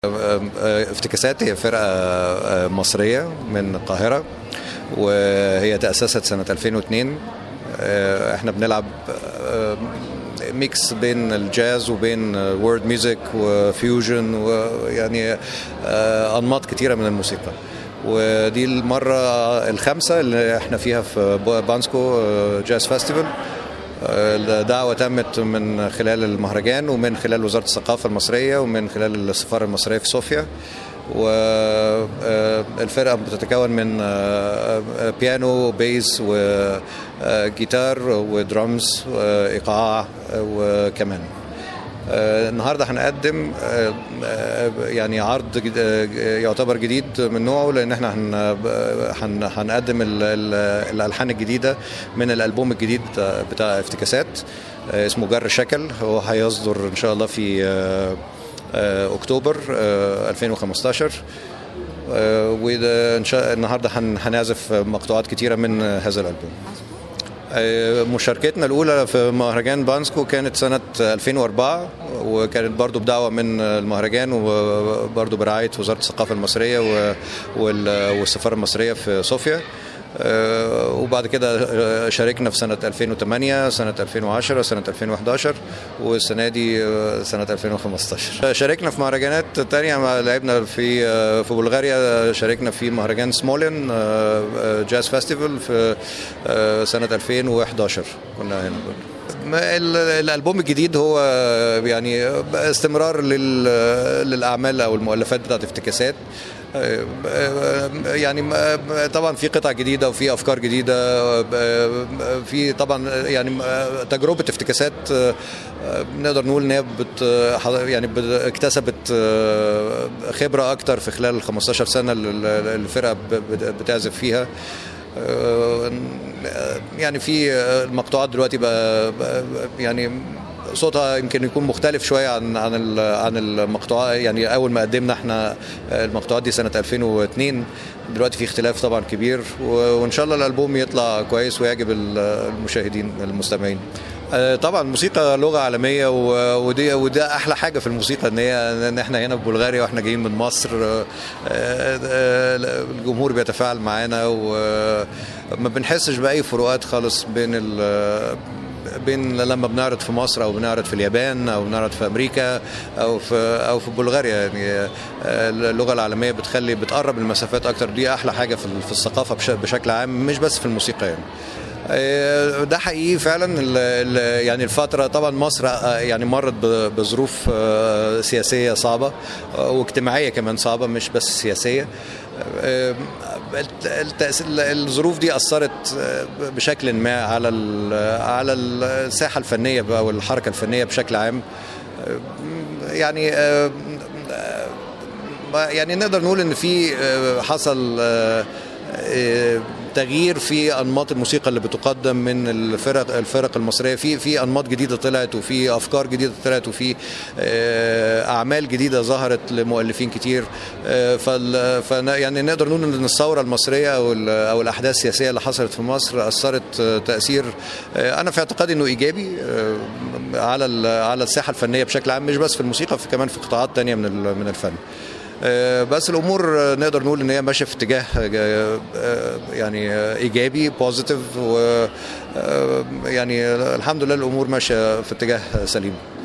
افتكاسات هي فرقة مصرية من القاهرة وهي تأسست سنة 2002 احنا بنلعب ميكس بين الجاز وبين وورد ميوزك وفيوجن ويعني أنماط كتيرة من الموسيقى ودي المرة الخامسة اللي احنا فيها في بانسكو جاز فيستيفال الدعوة تمت من خلال المهرجان ومن خلال وزارة الثقافة المصرية ومن خلال السفارة المصرية في صوفيا والفرقة بتتكون من بيانو بيس وجيتار ودرامز وإيقاع وكمان النهارده هنقدم يعني عرض يعتبر جديد من نوعه لان احنا هنقدم الالحان الجديده من الالبوم الجديد بتاع افتكاسات اسمه جر شكل هو هيصدر ان شاء الله في اكتوبر 2015 وده ان شاء النهارده هنعزف مقطوعات كتيره من هذا الالبوم مشاركتنا الأولى في مهرجان بانسكو كانت سنة 2004 وكانت برضو بدعوة من المهرجان وبرضو برعاية وزارة الثقافة المصرية والسفارة المصرية في صوفيا وبعد كده شاركنا في سنة 2008 سنة 2010 سنة 2011 والسنة دي سنة 2015 شاركنا في مهرجانات تانية لعبنا في في بلغاريا شاركنا في مهرجان سمولين جاز فيستيفال في سنة 2011 كنا هنا الالبوم الجديد هو يعني استمرار للاعمال او المؤلفات بتاعت افتكاسات يعني طبعا في قطع جديده وفي افكار جديده في طبعا يعني تجربه افتكاسات نقدر نقول ان هي بت يعني اكتسبت خبره اكتر في خلال ال 15 سنه اللي الفرقه بتعزف فيها يعني في المقطوعات دلوقتي بقى يعني صوتها يمكن يكون مختلف شويه عن عن عن المقطوعات يعني اول ما قدمنا احنا المقطوعات دي سنه 2002 دلوقتي في اختلاف طبعا كبير وان شاء الله الالبوم يطلع كويس ويعجب المشاهدين المستمعين طبعا الموسيقى لغه عالميه ودي وده احلى حاجه في الموسيقى ان هي ان احنا هنا في بلغاريا واحنا جايين من مصر الجمهور بيتفاعل معانا وما بنحسش باي فروقات خالص بين بين لما بنعرض في مصر او بنعرض في اليابان او بنعرض في امريكا او في او في بلغاريا يعني اللغه العالميه بتخلي بتقرب المسافات اكتر دي احلى حاجه في الثقافه بشكل عام مش بس في الموسيقى يعني ده حقيقي فعلا يعني الفتره طبعا مصر يعني مرت بظروف سياسيه صعبه واجتماعيه كمان صعبه مش بس سياسيه الظروف دي اثرت بشكل ما على على الساحه الفنيه او الحركه الفنيه بشكل عام يعني يعني نقدر نقول ان في حصل تغيير في انماط الموسيقى اللي بتقدم من الفرق الفرق المصريه في في انماط جديده طلعت وفي افكار جديده طلعت وفي اعمال جديده ظهرت لمؤلفين كتير ف يعني نقدر نقول ان الثوره المصريه او او الاحداث السياسيه اللي حصلت في مصر اثرت تاثير انا في اعتقادي انه ايجابي على على الساحه الفنيه بشكل عام مش بس في الموسيقى في كمان في قطاعات تانية من من الفن بس الامور نقدر نقول ان هي ماشيه في اتجاه يعني ايجابي بوزيتيف و يعني الحمد لله الامور ماشيه في اتجاه سليم